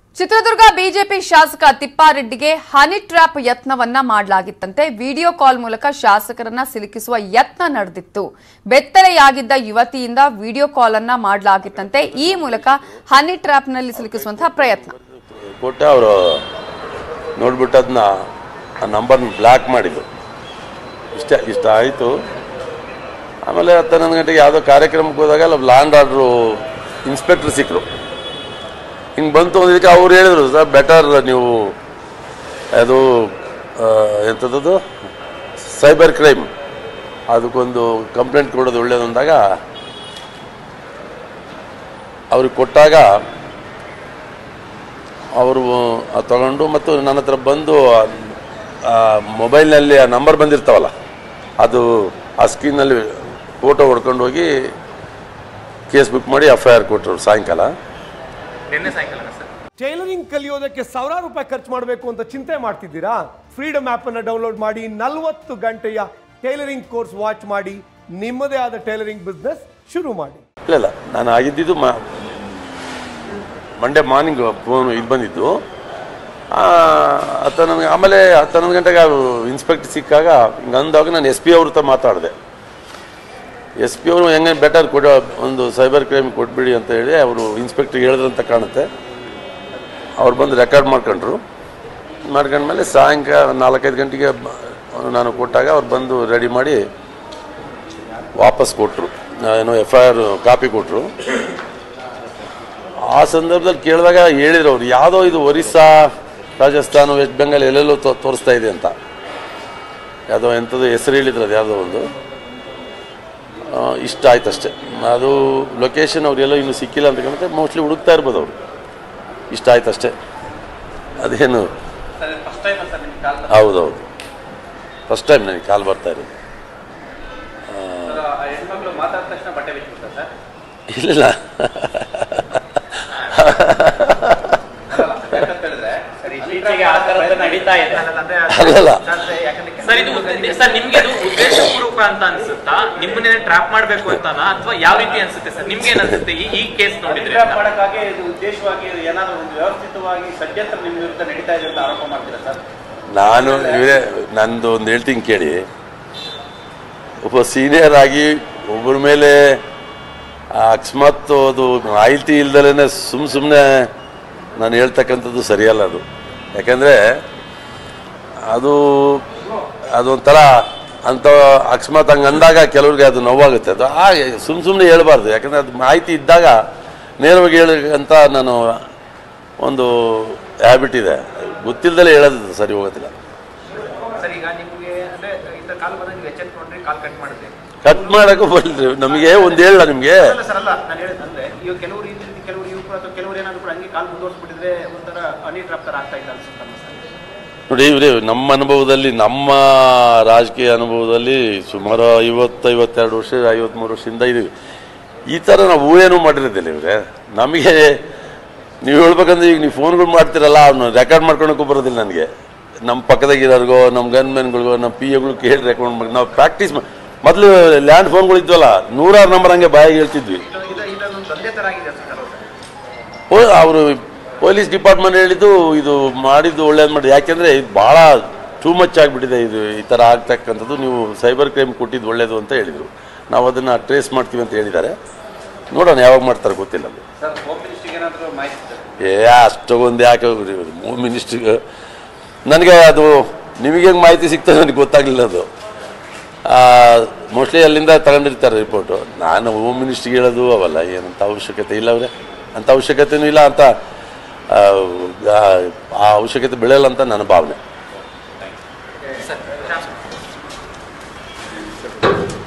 Chitradurga BJP ಶಾಸಕ ತಿಪ್ಪಾರೆಡ್ಡಿಗೆ honey trap ಯತ್ನವನ್ನ ಮಾಡಲಾಗಿತ್ತಂತೆ video call ಮೂಲಕ ಶಾಸಕರನ್ನ ಸಿಲುಕಿಸುವ ಯತ್ನ ನಡೆದಿತ್ತು ಬೆತ್ತಲೆಯಾಗಿದ್ದ ಯುವತಿಯಿಂದ ವಿಡಿಯೋ ಕಾಲ್ ಅನ್ನ ಮಾಡಲಾಗಿತ್ತಂತೆ ಈ ಮೂಲಕ ಹನಿ ಟ್ರ್ಯಾಪ್ನಲ್ಲಿ ಸಿಲುಕಿಸುವಂತಹ ಪ್ರಯತ್ನ ಕೊಟ್ಟೆ ಅವರು ನೋಡ್ಬಿಟ್ಟು ಅದನ್ನ ಆ ನಂಬರ್ನ ಬ್ಲಾಕ್ ಮಾಡಿದ್ದು ಇಷ್ಟ ಇಷ್ಟ ಆಯಿತು ಆಮೇಲೆ ಹತ್ತು ಹನ್ನೊಂದು ಗಂಟೆಗೆ ಯಾವುದೋ ಕಾರ್ಯಕ್ರಮಕ್ಕೆ ಹೋದಾಗ ಅಲ್ಲಿ ಲ್ಯಾಂಡ್ ಆರ್ಡ್ರು ಇನ್ಸ್ಪೆಕ್ಟ್ರ್ ಸಿಕ್ಕರು ಹಿಂಗೆ ಬಂತು ಅಂದಿದ್ದಕ್ಕೆ ಅವ್ರು ಹೇಳಿದ್ರು ಸರ್ ಬೆಟರ್ ನೀವು ಅದು ಆ, ಎಂಥದ್ದು ಸೈಬರ್ ಕ್ರೈಮ್ ಅದಕ್ಕೊಂದು ಕಂಪ್ಲೇಂಟ್ ಕೊಡೋದು ಒಳ್ಳೇದು ಅಂದಾಗ ಅವ್ರಿಗೆ ಕೊಟ್ಟಾಗ ಅವರು ಅದ್ ತಗೊಂಡು ಮತ್ತು ನನ್ನ ಹತ್ರ ಬಂದು ಆ ಮೊಬೈಲ್ನಲ್ಲಿ ಆ ನಂಬರ್ ಬಂದಿರ್ತಾವಲ್ಲ ಅದು ಆ ಸ್ಕ್ರೀನಲ್ಲಿ ಫೋಟೋ ಹೊಡ್ಕೊಂಡು ಹೋಗಿ ಕೇಸ್ ಬುಕ್ ಮಾಡಿ ಎಫ್ ಐ ಆರ್ ಕೊಟ್ಟರು ಸಾಯಂಕಾಲ ನಿನ್ನೆ ಸಾಯಂಕಾಲ ಸರ್ ಟೈಲರಿಂಗ್ ಕಲಿಯೋದಕ್ಕೆ ಸಾವಿರಾರು ರೂಪಾಯಿ ಖರ್ಚು ಮಾಡಬೇಕು ಅಂತ ಚಿಂತೆ ಮಾಡ್ತಿದ್ದೀರಾ ಫ್ರೀಡಮ್ ಆ್ಯಪ್ ಅನ್ನು ಡೌನ್ಲೋಡ್ ಮಾಡಿ ನಲವತ್ತು ಗಂಟೆಯ ಟೈಲರಿಂಗ್ ಕೋರ್ಸ್ ವಾಚ್ ಮಾಡಿ ನಿಮ್ಮದೇ ಆದ ಟೈಲರಿಂಗ್ ಬಿಸ್ನೆಸ್ ಶುರು ಮಾಡಿ ಇಲ್ಲ ಇಲ್ಲ ನಾನು ಆಗಿದ್ದಿದ್ದು ಮ ಮಂಡೇ ಮಾರ್ನಿಂಗ್ ಫೋನ್ ಇದು ಬಂದಿದ್ದು ಆ, ಹತ್ತು ನನಗೆ ಆಮೇಲೆ ಹತ್ತು ಹನ್ನೊಂದು ಗಂಟೆಗೆ ಇನ್ಸ್ಪೆಕ್ಟರ್ ಸಿಕ್ಕಾಗ ಹಿಂಗೆ ಅಂದಾಗ ನಾನು ಎಸ್ ಪಿ ಅವ್ರ ಹತ್ರ ಮಾತಾಡಿದೆ ಎಸ್ ಪಿ ಅವರು ಹೆಂಗೆ ಬೆಟರ್ ಕೊಡೋ ಒಂದು ಸೈಬರ್ ಕ್ರೈಮ್ ಕೊಟ್ಬಿಡಿ ಅಂತ ಹೇಳಿ ಅವರು ಇನ್ಸ್ಪೆಕ್ಟ್ರಿಗೆ ಹೇಳಿದ್ರಂತ ಕಾಣುತ್ತೆ ಅವ್ರು ಬಂದು ರೆಕಾರ್ಡ್ ಮಾಡ್ಕೊಂಡ್ರು ಮಾಡ್ಕೊಂಡ್ಮೇಲೆ ಸಾಯಂಕಾಲ ನಾಲ್ಕೈದು ಗಂಟೆಗೆ ಬ- ನಾನು ಕೊಟ್ಟಾಗ ಅವ್ರು ಬಂದು ರೆಡಿ ಮಾಡಿ ವಾಪಸ್ ಕೊಟ್ಟರು ಏನೋ ಎಫ್ ಐ ಆರ್ ಕಾಪಿ ಕೊಟ್ಟರು ಆ ಸಂದರ್ಭದಲ್ಲಿ ಕೇಳಿದಾಗ ಹೇಳಿದ್ರು ಅವ್ರು ಯಾವುದೋ ಇದು ಒರಿಸ್ಸಾ ರಾಜಸ್ಥಾನ ವೆಸ್ಟ್ ಬೆಂಗಾಲ್ ಎಲ್ಲೆಲ್ಲೋ ತೋ- ತೋರಿಸ್ತಾ ಇದೆ ಅಂತ ಯಾವುದೋ ಎಂಥದ್ದು ಹೆಸರು ಹೇಳಿದ್ರು ಅದು ಯಾವುದೋ ಒಂದು ಆ, ಇಷ್ಟ ಆಯ್ತು ಅಷ್ಟೇ ಅದು ಲೊಕೇಶನ್ ಅವ್ರೆಲ್ಲೋ ಇನ್ನೂ ಸಿಕ್ಕಿಲ್ಲ ಅಂತ ಕಾಣುತ್ತೆ ಮೋಸ್ಟ್ಲಿ ಹುಡುಕ್ತಾ ಇರ್ಬೋದು ಅವರು ಇಷ್ಟ ಆಯ್ತು ಅಷ್ಟೇ ಅದೇನು ಸರ್ ಫಸ್ಟ್ ಟೈಮ್ ಸರ್ ನಿಮ್ಗೆ ಕಾಲ್ ಹೌದೌದು ಫಸ್ಟ್ ಟೈಮ್ ನನಗೆ ಕಾಲ್ ಬರ್ತಾ ಇರೋದು ಸರ್ ಆ ಹೆಣ್ಮಕ್ಳು ಮಾತಾಡಿದ ತಕ್ಷಣ ಬಟ್ಟೆ ಬಿಚ್ಚಿಬಿಡ್ತಾರೆ ಸರ್ ಇಲ್ಲ ಅಲ್ಲ ಯಾಕಂತ ಹೇಳಿದ್ರೆ ಸರ್ ಇತ್ತೀಚೆಗೆ ಆ ಥರದ್ದು ನಡೀತಾ ಇದೆ ಅಲ್ಲಲ್ಲ ಸರ್ ಇದು ಸರ್ ನಿಮ್ಗೆ ಇದು ಉದ್ದೇಶಪೂರ್ವಕ ಅಂತ ಅನ್ಸುತ್ತಾ ನಿಮ್ಮನ್ನೇ ಟ್ರಾಪ್ ಮಾಡ್ಬೇಕು ಅಂತಾನ ಅಥವಾ ಯಾವ ರೀತಿ ಅನ್ಸುತ್ತೆ ಸರ್ ನಿಮ್ಗೆ ಏನ್ ಅನ್ಸುತ್ತೆ ಈ ಈ ಕೇಸ್ ನೋಡಿದ್ರೆ ಕಿಡ್ನಾಪ್ ಮಾಡೋಕ್ಕಾಗಿ ಇದು ಉದ್ದೇಶವಾಗಿ ಏನಾದರೂ ಒಂದು ವ್ಯವಸ್ಥಿತವಾಗಿ ಷಡ್ಯಂತ್ರ ನಿಮ್ಮ ವಿರುದ್ಧ ನಡೀತಾ ಇದೆ ಅಂತ ಆರೋಪ ಮಾಡ್ತೀರಾ ಸರ್ ನಾನು ಇವರೇ ನಂದು ಒಂದು ಹೇಳ್ತೀನಿ ಕೇಳಿ ಒಬ್ಬ ಸೀನಿಯರ್ ಆಗಿ ಒಬ್ಬರ ಮೇಲೆ ಆ ಅಕಸ್ಮಾತ್ ಅದು ಮಾಹಿತಿ ಇಲ್ದಲೇ ಸುಮ್ಮ ಸುಮ್ಮನೆ ನಾನು ಹೇಳ್ತಕ್ಕಂಥದ್ದು ಸರಿಯಲ್ಲ ಅದು ಯಾಕಂದರೆ ಅದು ಅದೊಂಥರ ಅಂಥ ಅಕಸ್ಮಾತ್ ಹಂಗೆ ಅಂದಾಗ ಕೆಲವ್ರಿಗೆ ಅದು ನೋವಾಗುತ್ತೆ ಅದು ಆ ಸುಮ್ಮ ಸುಮ್ಮನೆ ಹೇಳ್ಬಾರ್ದು ಯಾಕಂದರೆ ಅದು ಮಾಹಿತಿ ಇದ್ದಾಗ ನೇರವಾಗಿ ಹೇಳಿ ಅಂತ ನಾನು ಒಂದು ಹ್ಯಾಬಿಟ್ ಇದೆ ಗೊತ್ತಿಲ್ಲದಲೇ ಹೇಳೋದು ಸರಿ ಹೋಗೋದಿಲ್ಲ ಸರ್ ಈಗ ನಿಮ್ಗೆ ಅಂದ್ರೆ ಇಂಥ ಕಾಲ್ ಬಂದಾಗ ನೀವು ಎಚ್ಚೆತ್ಕೊಂಡ್ರೆ ಕಾಲ್ ಕಟ್ ಮಾಡಿದ್ರೆ ಕಟ್ ಮಾಡೋಕ್ಕೂ ಬರಲಿ ನಮಗೆ ಒಂದು ಹೇಳ ನಿಮಗೆ ಅಲ್ಲ ಸರ್ ಅಲ್ಲ ನಾನು ಹೇಳಿದಂದ್ರೆ ಈಗ ಕೆಲವರು ಈ ರೀತಿ ಕೆಲವರು ಯುವಕರು ಅಥವಾ ಕೆಲವರು ಏನಾದ್ರು ಕೂಡ ಹಂಗೆ ಕಾಲ್ ಮುಂದುವರ್ಸ್ಬಿಟ್ಟಿದ್ರೆ ಒಂಥರ ಹನಿ ಟ್ರಾಪ್ ತರ ಆಗ್ತಾ ಇದೆ ಅನ್ಸುತ್ತಲ್ಲ ಸರ್ ನೋಡಿ ಇವ್ರಿ ನಮ್ಮ ಅನುಭವದಲ್ಲಿ ನಮ್ಮ ರಾಜಕೀಯ ಅನುಭವದಲ್ಲಿ ಸುಮಾರು ಐವತ್ತು ಐವತ್ತೆರಡು ವರ್ಷ ಐವತ್ತ್ಮೂರು ವರ್ಷದಿಂದ ಇದೀವಿ ಈ ಥರ ನಾವು ಊಹೆನೂ ಮಾಡಿರೋದಿಲ್ಲ ಇವ್ರೆ ನಮಗೆ ನೀವು ಹೇಳ್ಬೇಕಂದ್ರೆ ಈಗ ನೀವು ಫೋನ್ಗಳು ಮಾಡ್ತೀರಲ್ಲ ಅವನು ರೆಕಾರ್ಡ್ ಮಾಡ್ಕೊಳಕ್ಕೂ ಬರೋದಿಲ್ಲ ನನಗೆ ನಮ್ಮ ಪಕ್ಕದಾಗಿರೋರ್ಗೋ ನಮ್ಮ ಗನ್ಮೆನ್ಗಳಿಗೋ ನಮ್ಮ ಪಿ ಎಗಳು ಕೇಳಿ ರೆಕಾರ್ಡ್ ಮಾಡಿ ನಾವು ಪ್ರಾಕ್ಟೀಸ್ ಮೊದಲು ಲ್ಯಾಂಡ್ ಫೋನ್ಗಳು ಇದ್ವಲ್ಲ ನೂರಾರು ನಂಬರ್ ಹಂಗೆ ಬಾಯಿಗೆ ಹೇಳ್ತಿದ್ವಿ ಇದು ಇದು ಇದೊಂದು ದಂಧೆ ತರ ಆಗಿದೆ ಅನ್ಸುತ್ತಲ್ಲ ಸರ್ ಓ ಅವರು ಪೊಲೀಸ್ ಡಿಪಾರ್ಟ್ಮೆಂಟ್ ಹೇಳಿದ್ದು ಇದು ಮಾಡಿದ್ದು ಒಳ್ಳೇದು ಮಾಡಿ ಯಾಕೆಂದರೆ ಇದು ಭಾಳ ಟೂ ಮಚ್ ಆಗಿಬಿಟ್ಟಿದೆ ಇದು ಈ ಥರ ಆಗ್ತಕ್ಕಂಥದ್ದು ನೀವು ಸೈಬರ್ ಕ್ರೈಮ್ ಕೊಟ್ಟಿದ್ದು ಒಳ್ಳೇದು ಅಂತ ಹೇಳಿದರು ನಾವು ಅದನ್ನು ಟ್ರೇಸ್ ಮಾಡ್ತೀವಿ ಅಂತ ಹೇಳಿದ್ದಾರೆ ನೋಡೋಣ ಯಾವಾಗ ಮಾಡ್ತಾರೆ ಗೊತ್ತಿಲ್ಲ ಅದು ಸರ್ ಹೋಮ್ ಮಿನಿಸ್ಟ್ರಿಗೆ ಏನಾದರೂ ಮಾಹಿತಿ ಸರ್ ಏ ಅಷ್ಟೊಂದು ಯಾಕೆ ಹೋಮ್ ಮಿನಿಸ್ಟ್ರಿಗೆ ನನಗೆ ಅದು ನಿಮಗೆ ಹೆಂಗೆ ಮಾಹಿತಿ ಸಿಗ್ತದೆ ನನಗೆ ಗೊತ್ತಾಗಲಿಲ್ಲ ಅದು ಮೋಸ್ಟ್ಲಿ ಅಲ್ಲಿಂದ ತಗೊಂಡಿರ್ತಾರೆ ರಿಪೋರ್ಟು ನಾನು ಹೋಮ್ ಮಿನಿಸ್ಟ್ರಿಗೆ ಹೇಳೋದು ಅವಲ್ಲ ಏನಂತ ಅವಶ್ಯಕತೆ ಇಲ್ಲ ಅವರೇ ಅಂಥ ಅವಶ್ಯಕತೆನೂ ಇಲ್ಲ ಅಂತ ಆ, ಆ- ಆ ಅವಶ್ಯಕತೆ ಬೆಳೆಯಲ್ಲ ಅಂತ ನನ್ನ ಭಾವನೆ ಸರ್